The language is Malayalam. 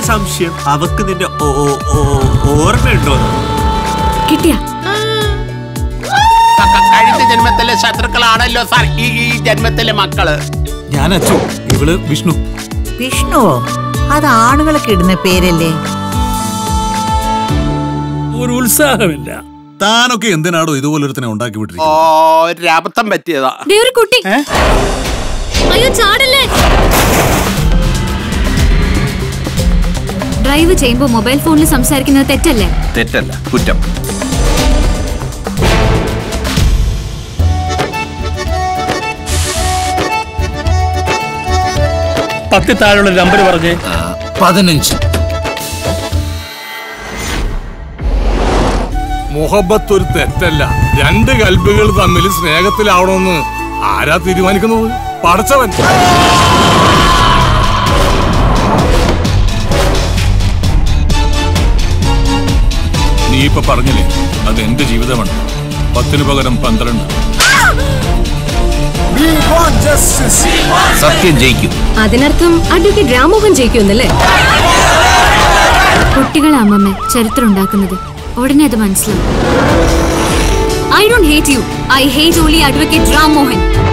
സംശയം അവക്ക് നിന്റെ ഓ- ഓ- ഓ- ഓർമ്മയുണ്ടോ കിട്ടിയ ക- ക- കഴിഞ്ഞ ജന്മത്തിലെ ശത്രുക്കളാണല്ലോ സാർ ഈ ഈ ജന്മത്തിലെ മക്കള് ഞാൻ അച്ചു ഇവള് വിഷ്ണു വിഷ്ണുവോ അത് ആണുങ്ങളൊക്കെ ഇടുന്ന പേരല്ലേ ഒരു ഉത്സാഹമില്ല താനൊക്കെ എന്തിനാടോ ഇതുപോലൊരുത്തനെ ഉണ്ടാക്കി ഓ വിട്ടിരിക്കുന്നത് ഒരു അബദ്ധം പറ്റിയതാ ദേ ഒരു കുട്ടി അയ്യോ ചാടല്ലേ ഡ്രൈവ് ചെയ്യുമ്പോ മൊബൈൽ ഫോണിൽ സംസാരിക്കുന്നത് തെറ്റല്ലേ തെറ്റല്ല കുറ്റം പത്തി താഴെയുള്ള നമ്പർ പറഞ്ഞേ പതിനഞ്ച് മുഹബത്ത് ഒരു തെറ്റല്ല രണ്ട് കൽബുകൾ തമ്മിൽ സ്നേഹത്തിലാവണമെന്ന് ആരാ തീരുമാനിക്കുന്നത് പടച്ചവൻ നീ ഇപ്പൊ പറഞ്ഞില്ലേ അത് എന്റെ ജീവിതമാണ് പത്തിന് പകരം പന്ത്രണ്ട് സത്യം ജയിക്കും അതിനർത്ഥം അഡ്വക്കേറ്റ് രാമോഹൻ ജയിക്കുമെന്നല്ലേ കുട്ടികളാമ്മമ്മ ചരിത്രം ഉണ്ടാക്കുന്നത് ഉടനെ അത് മനസ്സിലാവും I don't hate you I hate only advocate Ram Mohan